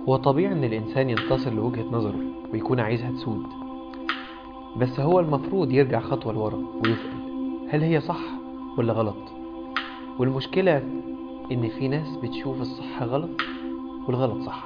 هو طبيعي ان الانسان ينتصر لوجهة نظره ويكون عايزها تسود بس هو المفروض يرجع خطوة لورا ويسأل هل هي صح ولا غلط والمشكلة ان في ناس بتشوف الصح غلط والغلط صح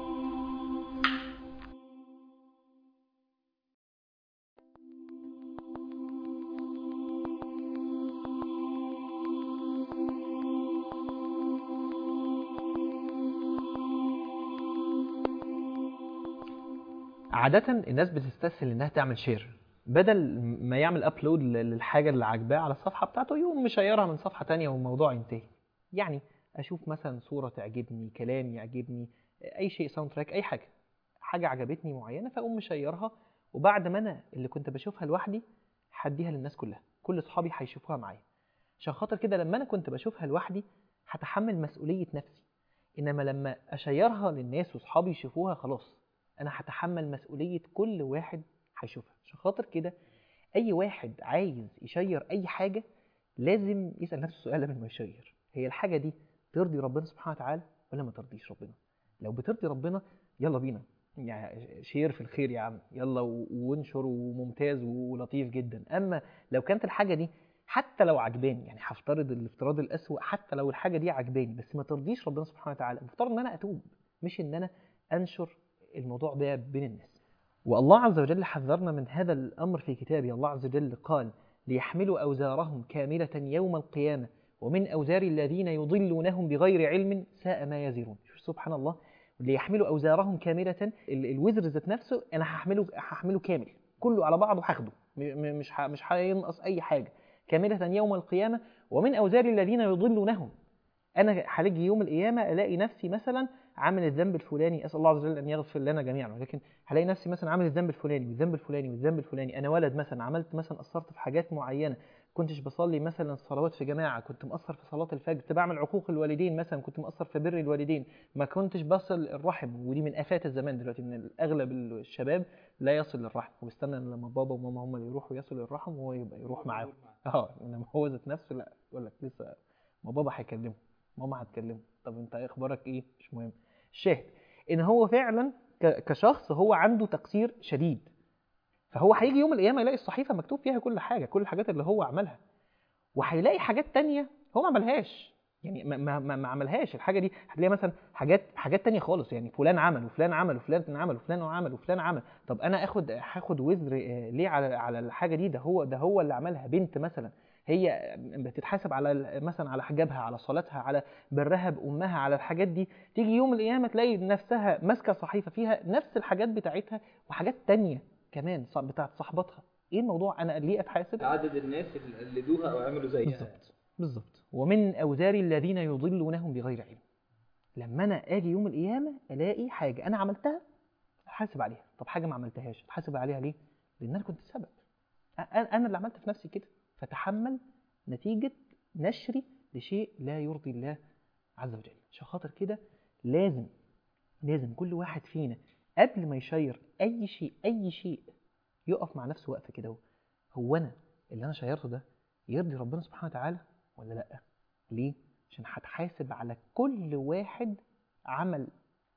عادة الناس بتستسهل انها تعمل شير بدل ما يعمل ابلود للحاجة اللي عاجباه على الصفحة بتاعته يقوم مشيرها من صفحة تانية والموضوع ينتهي يعني اشوف مثلا صورة تعجبني كلام يعجبني اي شيء ساوند تراك اي حاجة حاجة عجبتني معينة فاقوم مشيرها وبعد ما انا اللي كنت بشوفها لوحدي هديها للناس كلها كل اصحابي هيشوفوها معايا عشان خاطر كده لما انا كنت بشوفها لوحدي هتحمل مسؤولية نفسي انما لما اشيرها للناس واصحابي يشوفوها خلاص انا هتحمل مسؤوليه كل واحد هيشوفها عشان خاطر كده اي واحد عايز يشير اي حاجه لازم يسال نفسه السؤال قبل ما يشير هي الحاجه دي ترضي ربنا سبحانه وتعالى ولا ما ترضيش ربنا لو بترضي ربنا يلا بينا يعني شير في الخير يا عم يلا و- وانشر وممتاز ولطيف جدا اما لو كانت الحاجه دي حتى لو عجباني يعني هفترض الافتراض الاسوأ حتى لو الحاجه دي عجباني بس ما ترضيش ربنا سبحانه وتعالى المفترض ان انا اتوب مش ان انا انشر الموضوع ده بين الناس والله عز وجل حذرنا من هذا الأمر في كتابه الله عز وجل قال ليحملوا أوزارهم كاملة يوم القيامة ومن أوزار الذين يضلونهم بغير علم ساء ما يزرون شوف سبحان الله ليحملوا أوزارهم كاملة ال- الوزر ذات نفسه أنا هحمله هحمله كامل كله على بعضه هاخده م- م- مش ه- مش هينقص أي حاجة كاملة يوم القيامة ومن أوزار الذين يضلونهم انا هلاقي يوم القيامه الاقي نفسي مثلا عامل الذنب الفلاني اسال الله عز وجل ان يغفر لنا جميعا ولكن هلاقي نفسي مثلا عامل الذنب الفلاني والذنب الفلاني والذنب الفلاني انا ولد مثلا عملت مثلا قصرت في حاجات معينه كنتش بصلي مثلا الصلوات في جماعه كنت مقصر في صلاه الفجر كنت بعمل عقوق الوالدين مثلا كنت مقصر في بر الوالدين ما كنتش بصل الرحم ودي من افات الزمان دلوقتي ان اغلب الشباب لا يصل للرحم وبيستنى لما بابا وماما هم اللي يروحوا يصلوا الرحم وهو يبقى يروح معاهم اه انما هو ذات نفسه لا يقول لك لسه ما بابا هيكلمه ماما هتكلمه طب انت إيه اخبارك ايه مش مهم الشاهد ان هو فعلا ك- كشخص هو عنده تقصير شديد فهو هيجي يوم القيامه يلاقي الصحيفه مكتوب فيها كل حاجه كل الحاجات اللي هو عملها وهيلاقي حاجات تانية هو ما عملهاش يعني ما, ما, ما, ما عملهاش الحاجه دي هتلاقي مثلا حاجات حاجات تانية خالص يعني فلان عمل وفلان عمل وفلان عمل وفلان عمل وفلان عمل طب انا اخد هاخد وزر آه، ليه على على الحاجه دي ده هو ده هو اللي عملها بنت مثلا هي بتتحاسب على ال- مثلا على حجابها على صلاتها على برها بامها على الحاجات دي تيجي يوم القيامه تلاقي نفسها ماسكه صحيفه فيها نفس الحاجات بتاعتها وحاجات تانية كمان ص- بتاعت صاحبتها ايه الموضوع انا ليه اتحاسب عدد الناس اللي قلدوها او عملوا زيها بالظبط بالظبط ومن اوزار الذين يضلونهم بغير علم لما انا اجي يوم القيامه الاقي حاجه انا عملتها احاسب عليها طب حاجه ما عملتهاش احاسب عليها ليه لان انا كنت السبب أ- أ- انا اللي عملت في نفسي كده فتحمل نتيجه نشري لشيء لا يرضي الله عز وجل عشان خاطر كده لازم لازم كل واحد فينا قبل ما يشير اي شيء اي شيء يقف مع نفسه وقفه كده هو. هو انا اللي انا شيرته ده يرضي ربنا سبحانه وتعالى ولا لا ليه عشان هتحاسب على كل واحد عمل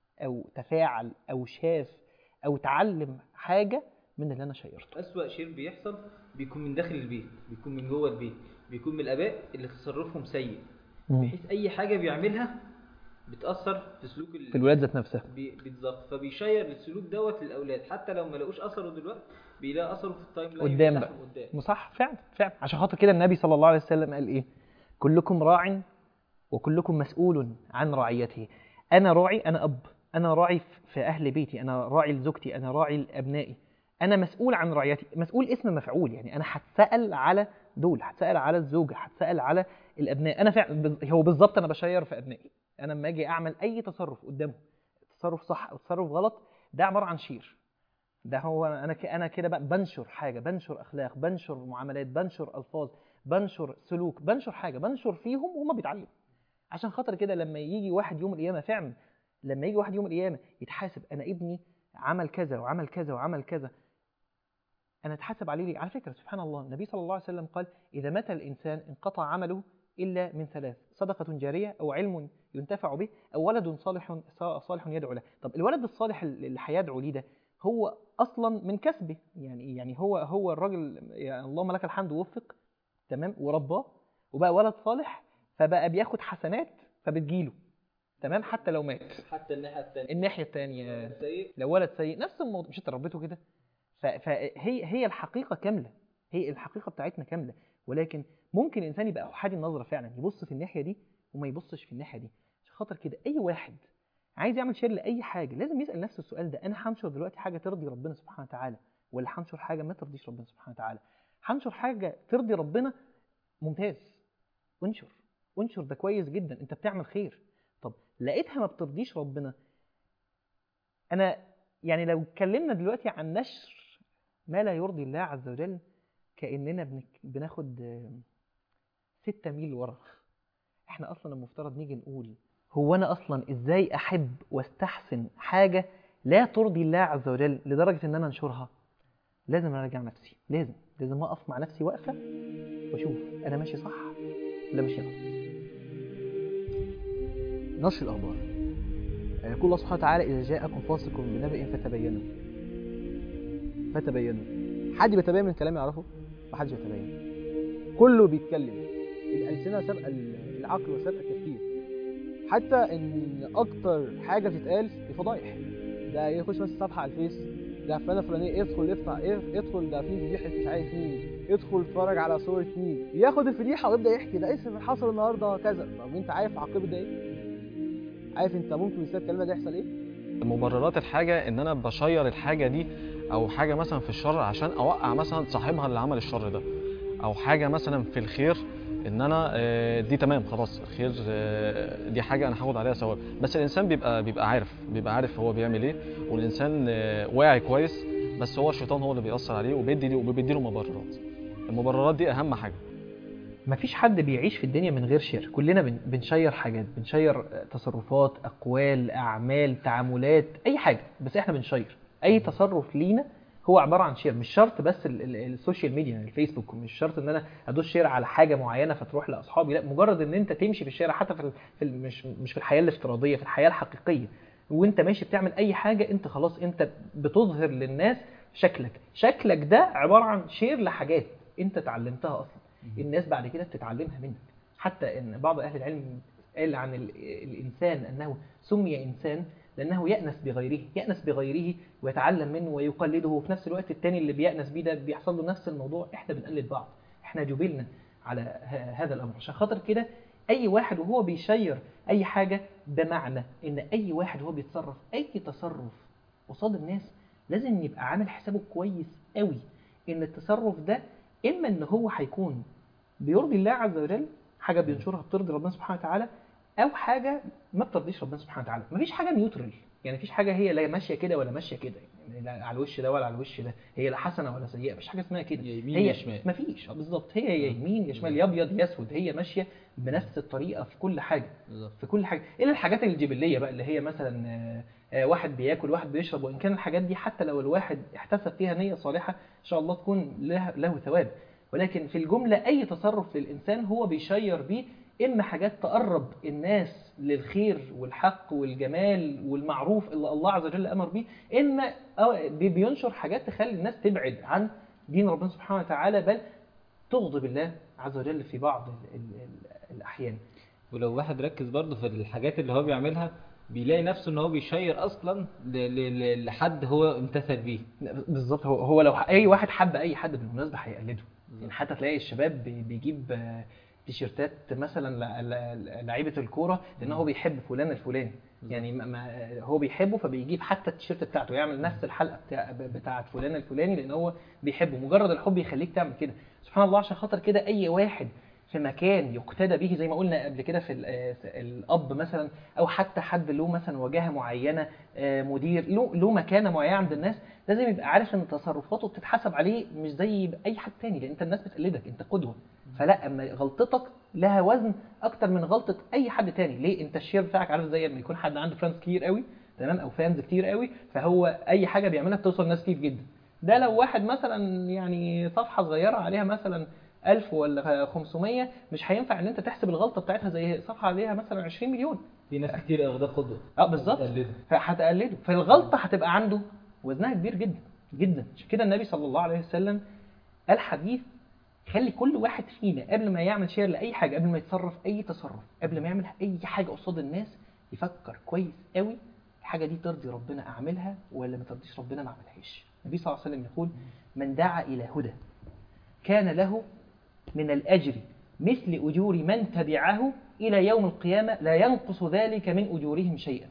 او تفاعل او شاف او تعلم حاجه من اللي انا شيرته أسوأ شيء بيحصل بيكون من داخل البيت بيكون من جوه البيت بيكون من الآباء اللي تصرفهم سيء بحيث أي حاجة بيعملها بتأثر في سلوك ال... في الولاد ذات نفسها بي- بالظبط فبيشير السلوك دوت للأولاد حتى لو ما لقوش أثره دلوقتي بيلاقي أثره في التايم لاين قدام بتاعهم بقى. قدام صح فعلا فعلا عشان خاطر كده النبي صلى الله عليه وسلم قال ايه كلكم راع وكلكم مسؤول عن رعيته انا راعي انا اب انا راعي في اهل بيتي انا راعي لزوجتي انا راعي لابنائي انا مسؤول عن رعيتي مسؤول اسم مفعول يعني انا هتسال على دول هتسال على الزوجه هتسال على الابناء انا فعلا بز- هو بالظبط انا بشير في ابنائي انا لما اجي اعمل اي تصرف قدامهم تصرف صح او تصرف غلط ده عباره عن شير ده هو انا ك- انا كده بقى بنشر حاجه بنشر اخلاق بنشر معاملات بنشر الفاظ بنشر سلوك بنشر حاجه بنشر فيهم وهم بيتعلموا عشان خاطر كده لما يجي واحد يوم القيامه فعلا لما يجي واحد يوم القيامه يتحاسب انا ابني عمل كذا وعمل كذا وعمل كذا انا اتحاسب عليه ليه على فكره سبحان الله النبي صلى الله عليه وسلم قال اذا مات الانسان انقطع عمله الا من ثلاث صدقه جاريه او علم ينتفع به او ولد صالح صالح يدعو له طب الولد الصالح اللي هيدعو ليه ده هو اصلا من كسبه يعني يعني هو هو الراجل يعني اللهم لك الحمد وفق تمام ورباه وبقى ولد صالح فبقى بياخد حسنات فبتجيله تمام حتى لو مات حتى الناحيه الثانيه الناحيه الثانيه سيء لو ولد سيء نفس الموضوع مش انت ربيته كده ف- فهي هي الحقيقه كامله هي الحقيقه بتاعتنا كامله ولكن ممكن الانسان يبقى احادي النظره فعلا يبص في الناحيه دي وما يبصش في الناحيه دي عشان خاطر كده اي واحد عايز يعمل شير لاي حاجه لازم يسال نفسه السؤال ده انا هنشر دلوقتي حاجه ترضي ربنا سبحانه وتعالى ولا هنشر حاجه ما ترضيش ربنا سبحانه وتعالى هنشر حاجه ترضي ربنا ممتاز انشر انشر ده كويس جدا انت بتعمل خير طب لقيتها ما بترضيش ربنا انا يعني لو اتكلمنا دلوقتي عن نشر ما لا يرضي الله عز وجل كاننا بنك- بناخد آه، ستة ميل ورا احنا اصلا المفترض نيجي نقول هو انا اصلا ازاي احب واستحسن حاجه لا ترضي الله عز وجل لدرجه ان انا انشرها لازم اراجع نفسي لازم لازم اقف مع نفسي واقفه واشوف انا ماشي صح ولا ماشي غلط نشر الأخبار يقول الله سبحانه وتعالى إذا جاءكم فاسق بنبأ فتبينوا فتبينوا حد بيتبين من الكلام يعرفه؟ محدش بيتبين كله بيتكلم الألسنة سابقة العقل وسابقة التفكير حتى إن أكتر حاجة بتتقال الفضايح ده يخش مثلا صفحة على الفيس ده فلانة فلانية ادخل افتح ادخل ده في فضيحة مش عارف مين ادخل اتفرج على صورة مين ياخد الفضيحة ويبدأ يحكي ده اسم اللي حصل النهارده كذا طب انت عارف عاقبة ده ايه؟ عارف انت ممكن بسبب الكلام ده يحصل ايه؟ مبررات الحاجه ان انا بشير الحاجه دي او حاجه مثلا في الشر عشان اوقع مثلا صاحبها اللي عمل الشر ده او حاجه مثلا في الخير ان انا آه، دي تمام خلاص الخير آه، دي حاجه انا هاخد عليها ثواب بس الانسان بيبقى بيبقى عارف بيبقى عارف هو بيعمل ايه والانسان آه، واعي كويس بس هو الشيطان هو اللي بيأثر عليه وبيدي ليه وبيدي له مبررات المبررات دي اهم حاجه مفيش حد بيعيش في الدنيا من غير شير كلنا بن- بنشير حاجات بنشير تصرفات اقوال اعمال تعاملات اي حاجه بس احنا بنشير اي تصرف لينا هو عباره عن شير مش شرط بس ال- ال- السوشيال ميديا يعني الفيسبوك مش شرط ان انا ادوس شير على حاجه معينه فتروح لاصحابي لا مجرد ان انت تمشي في الشارع حتى في, ال- في ال- مش مش في الحياه الافتراضيه في الحياه الحقيقيه وانت ماشي بتعمل اي حاجه انت خلاص انت بتظهر للناس شكلك شكلك ده عباره عن شير لحاجات انت اتعلمتها اصلا الناس بعد كده بتتعلمها منك حتى ان بعض اهل العلم قال عن ال- الانسان انه سمي انسان لانه يأنس بغيره يأنس بغيره ويتعلم منه ويقلده وفي نفس الوقت التاني اللي بيأنس بيه ده بيحصل له نفس الموضوع احنا بنقلد بعض احنا جبلنا على ه- هذا الامر عشان خاطر كده اي واحد وهو بيشير اي حاجه بمعنى ان اي واحد وهو بيتصرف اي تصرف قصاد الناس لازم يبقى عامل حسابه كويس قوي ان التصرف ده اما ان هو هيكون بيرضي الله عز وجل حاجه بينشرها بترضي ربنا سبحانه وتعالى او حاجه ما بترضيش ربنا سبحانه وتعالى مفيش حاجه نيوترال يعني مفيش حاجه هي لا ماشيه كده ولا ماشيه كده يعني لا على الوش ده ولا على الوش ده هي لا حسنه ولا سيئه مفيش حاجه اسمها كده يا يمين هي يا شمال. مفيش آه بالظبط هي يا يمين يا شمال يا ابيض يا اسود هي ماشيه بنفس الطريقه في كل حاجه بالظبط في كل حاجه الا الحاجات الجبليه بقى اللي هي مثلا آه، آه، واحد بياكل واحد بيشرب وان كان الحاجات دي حتى لو الواحد احتسب فيها نيه صالحه ان شاء الله تكون له, له ثواب ولكن في الجمله اي تصرف للانسان هو بيشير بيه اما حاجات تقرب الناس للخير والحق والجمال والمعروف اللي الله عز وجل امر بيه اما أو بي- بينشر حاجات تخلي الناس تبعد عن دين ربنا سبحانه وتعالى بل تغضب الله عز وجل في بعض ال- ال- ال- الاحيان ولو واحد ركز برضه في الحاجات اللي هو بيعملها بيلاقي نفسه ان هو بيشير اصلا ل- ل- ل- لحد هو امتثل بيه بالظبط هو هو لو اي واحد حب اي حد بالمناسبه هيقلده يعني حتى تلاقي الشباب بي- بيجيب آه، تيشيرتات مثلا ل- ل- لعيبه الكوره لان هو بيحب فلان الفلاني يعني ما- ما هو بيحبه فبيجيب حتى التيشيرت بتاعته يعمل نفس الحلقه بتاع بتاعه فلان الفلاني لان هو بيحبه مجرد الحب يخليك تعمل كده سبحان الله عشان خاطر كده اي واحد في مكان يقتدى به زي ما قلنا قبل كده في ال- آه، الاب مثلا او حتى حد له مثلا وجهه معينه آه، مدير له له مكانه معينه عند الناس لازم يبقى عارف ان تصرفاته بتتحسب عليه مش زي اي حد تاني لان انت الناس بتقلدك انت قدوه فلا اما غلطتك لها وزن اكتر من غلطه اي حد تاني ليه انت الشير بتاعك عارف زي لما يكون حد عنده فريندز كتير قوي تمام او فانز كتير قوي فهو اي حاجه بيعملها بتوصل لناس كتير جدا ده لو واحد مثلا يعني صفحه صغيره عليها مثلا 1000 ولا 500 مش هينفع ان انت تحسب الغلطه بتاعتها زي صفحه عليها مثلا 20 مليون في ناس كتير اخدها قدوه اه بالظبط بتقلده. فهتقلده فالغلطه هتبقى عنده وزنها كبير جدا جدا عشان كده النبي صلى الله عليه وسلم قال حديث خلي كل واحد فينا قبل ما يعمل شير لاي حاجه قبل ما يتصرف اي تصرف قبل ما يعمل اي حاجه قصاد الناس يفكر كويس قوي الحاجه دي ترضي ربنا اعملها ولا ما ترضيش ربنا ما اعملهاش النبي صلى الله عليه وسلم يقول من دعا الى هدى كان له من الأجر مثل أجور من تبعه إلى يوم القيامة لا ينقص ذلك من أجورهم شيئا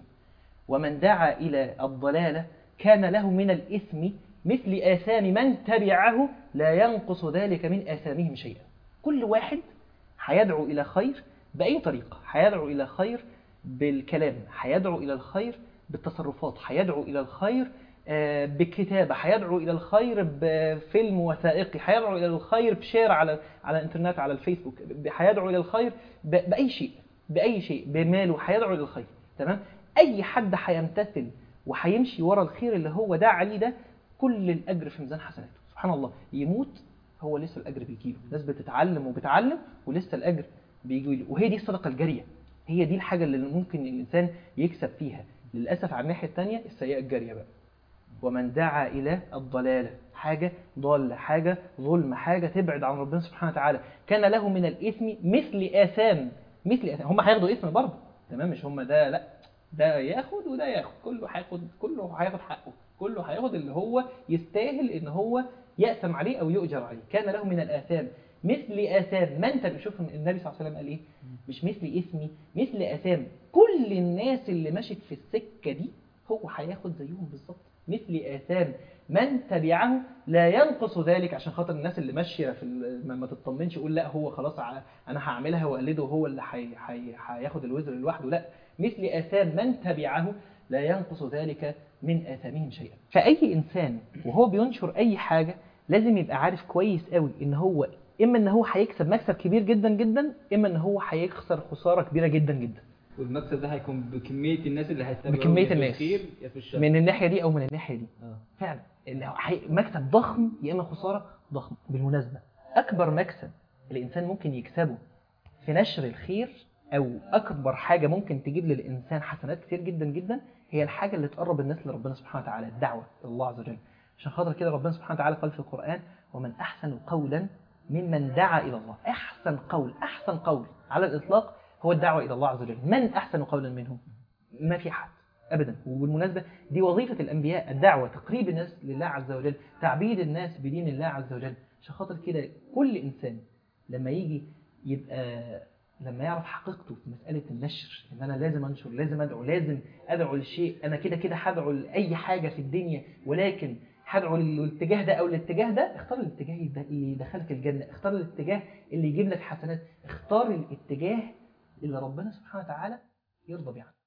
ومن دعا إلى الضلالة كان له من الإثم مثل آثام من تبعه لا ينقص ذلك من آثامهم شيئا كل واحد هيدعو إلى خير بأي طريقة هيدعو إلى خير بالكلام هيدعو إلى الخير بالتصرفات هيدعو إلى الخير آه، بكتابة هيدعو إلى الخير بفيلم وثائقي هيدعو إلى الخير بشير على على الإنترنت على الفيسبوك ب- هيدعو إلى الخير ب- بأي شيء بأي شيء بماله هيدعو إلى الخير تمام أي حد هيمتثل وهيمشي ورا الخير اللي هو داعى عليه ده كل الأجر في ميزان حسناته سبحان الله يموت هو لسه الأجر بيجيله ناس بتتعلم وبتعلم ولسه الأجر بيجي له وهي دي الصدقة الجارية هي دي الحاجة اللي ممكن الإنسان يكسب فيها للأسف على الناحية الثانية السيئة الجارية بقى ومن دعا إلى الضلالة حاجة ضالة حاجة ظلم حاجة تبعد عن ربنا سبحانه وتعالى كان له من الإثم مثل آثام مثل آثام هم هياخدوا إثم برضه تمام مش هم ده لا ده ياخد وده ياخد كله هياخد كله هياخد حقه كله هياخد اللي هو يستاهل ان هو يأثم عليه او يؤجر عليه كان له من الآثام مثل آثام من تبع شوف النبي صلى الله عليه وسلم قال ايه مش مثل اسمي مثل آثام كل الناس اللي مشت في السكة دي هو هياخد زيهم بالظبط مثل آثام من تبعه لا ينقص ذلك عشان خاطر الناس اللي ماشيه في ال- ما ما تطمنش يقول لا هو خلاص ع- انا هعملها واقلده هو اللي هي- هي- هياخد الوزر لوحده لا مثل آثام من تبعه لا ينقص ذلك من آثامهم شيئا فأي إنسان وهو بينشر أي حاجة لازم يبقى عارف كويس قوي إن هو إما إن هو هيكسب مكسب كبير جدا جدا إما إن هو هيخسر خسارة كبيرة جدا جدا والمكسب ده هيكون بكميه الناس اللي هيتابعوا بكمية يا في الناس. الخير يا في الشر من الناحية دي أو من الناحية دي اه فعلا إن هو حي- مكسب ضخم يا اما خساره ضخمه بالمناسبه اكبر مكسب الانسان ممكن يكسبه في نشر الخير او اكبر حاجه ممكن تجيب للانسان حسنات كتير جدا جدا هي الحاجه اللي تقرب الناس لربنا سبحانه وتعالى الدعوه الى الله عز وجل عشان خاطر كده ربنا سبحانه وتعالى قال في القران ومن احسن قولا ممن دعا الى الله احسن قول احسن قول على الاطلاق هو الدعوه الى الله عز وجل من احسن قولا منهم ما في حد ابدا وبالمناسبه دي وظيفه الانبياء الدعوه تقريب الناس لله عز وجل تعبيد الناس بدين الله عز وجل عشان خاطر كده كل انسان لما يجي يبقى لما يعرف حقيقته في مساله النشر ان انا لازم انشر لازم ادعو لازم ادعو لشيء انا كده كده هدعو لاي حاجه في الدنيا ولكن هدعو للاتجاه ده او الاتجاه ده اختار الاتجاه اللي يدخلك الجنه اختار الاتجاه اللي يجيب لك حسنات اختار الاتجاه اللي ربنا سبحانه وتعالى يرضى بيه عنك